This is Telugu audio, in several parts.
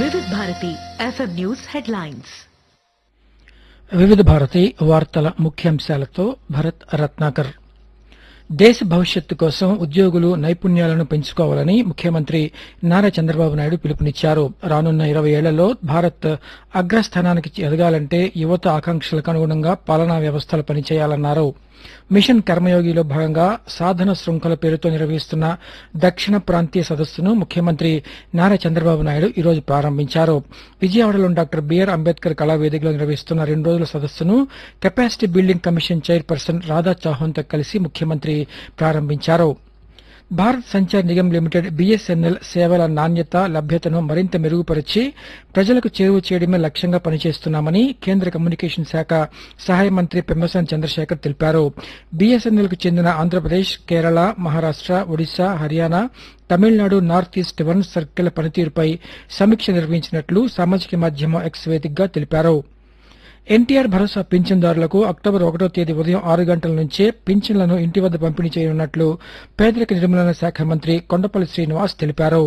వివిధ భారతి ఎఫ్ఎం న్యూస్ హెడ్లైన్స్ వివిధ భారతి వార్తల ముఖ్యాంశాలతో భరత్ రత్నాకర్ దేశ భవిష్యత్తు కోసం ఉద్యోగులు నైపుణ్యాలను పెంచుకోవాలని ముఖ్యమంత్రి నారా చంద్రబాబు నాయుడు పిలుపునిచ్చారు రానున్న ఇరవై ఏళ్లలో భారత్ అగ్రస్థానానికి ఎదగాలంటే యువత ఆకాంక్షలకు అనుగుణంగా పాలనా వ్యవస్థలు పనిచేయాలన్నారు మిషన్ కర్మయోగిలో భాగంగా సాధన శృంఖల పేరుతో నిర్వహిస్తున్న దక్షిణ ప్రాంతీయ సదస్సును ముఖ్యమంత్రి నారా చంద్రబాబు నాయుడు ఈ రోజు ప్రారంభించారు విజయవాడలోని డాక్టర్ బిఆర్ అంబేద్కర్ కళావేదికలో నిర్వహిస్తున్న రెండు రోజుల సదస్సును capacity building commission chairperson Radha చౌహాన్తో కలిసి ముఖ్యమంత్రి ప్రారంభించారు భారత్ సంచార్ నిగమ్ లిమిటెడ్ బీఎస్ఎన్ఎల్ సేవల నాణ్యత లభ్యతను మరింత మెరుగుపరిచి ప్రజలకు చేరువ చేయడమే లక్ష్యంగా పనిచేస్తున్నామని కేంద్ర కమ్యూనికేషన్ శాఖ సహాయ మంత్రి పెమ్మసాని చంద్రశేఖర్ తెలిపారు బీఎస్ఎన్ఎల్ కు చెందిన Andhra Pradesh Kerala Maharashtra Odisha Haryana Tamil Nadu north east one circle పనితీరుపై సమీక్ష నిర్వహించినట్లు సామాజిక మాధ్యమం ఎక్స్ వేదికగా తెలిపారు ఎన్టీఆర్ భరోసా పింఛన్దారులకు అక్టోబర్ ఒకటో తేదీ ఉదయం ఆరు గంటల నుంచే పింఛన్లను ఇంటి వద్ద పంపిణీ చేయనున్నట్లు పేదరిక నిర్మూలన శాఖ మంత్రి కొండపల్లి శ్రీనివాస్ తెలిపారు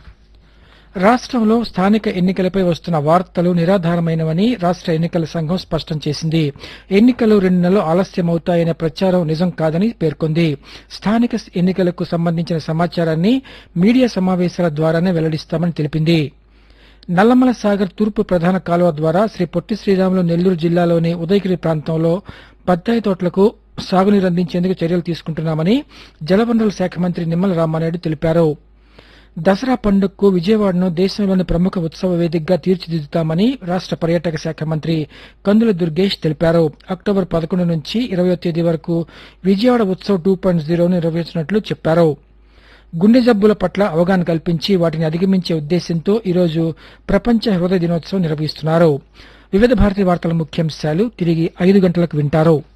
రాష్ట్రంలో స్థానిక ఎన్నికలపై వస్తున్న వార్తలు నిరాధారమైనవని రాష్ట్ర ఎన్నికల సంఘం స్పష్టం చేసింది ఎన్నికలు రెండు నెలలు ఆలస్యమవుతాయనే ప్రచారం నిజం కాదని పేర్కొంది స్థానిక ఎన్నికలకు సంబంధించిన సమాచారాన్ని మీడియా సమావేశాల ద్వారానే వెల్లడిస్తామని తెలిపింది నల్లమల సాగర్ తూర్పు ప్రధాన కాలువ ద్వారా శ్రీ పొట్టి శ్రీరాములు నెల్లూరు జిల్లాలోని ఉదయగిరి ప్రాంతంలో బత్తాయి తోటలకు సాగునీరు అందించేందుకు చర్యలు తీసుకుంటున్నామని జలవనరుల శాఖ మంత్రి నిమ్మల రామానాయుడు తెలిపారు దసరా పండుగకు విజయవాడను దేశంలోని ప్రముఖ ఉత్సవ వేదికగా తీర్చిదిద్దుతామని రాష్ట పర్యాటక శాఖ మంత్రి కందుల దుర్గేష్ తెలిపారు అక్టోబర్ పదకొండు నుంచి ఇరవయో తేదీ వరకు విజయవాడ ఉత్సవ్ టూ పాయింట్ జీరోను నిర్వహించినట్లు చెప్పారు గుండె జబ్బుల పట్ల అవగాహన కల్పించి వాటిని అధిగమించే ఉద్దేశంతో ఈరోజు ప్రపంచ హృదయ దినోత్సవం నిర్వహిస్తున్నారు వివిధ భారతి వార్తల ముఖ్యాంశాలు తిరిగి ఐదు గంటలకు వింటారు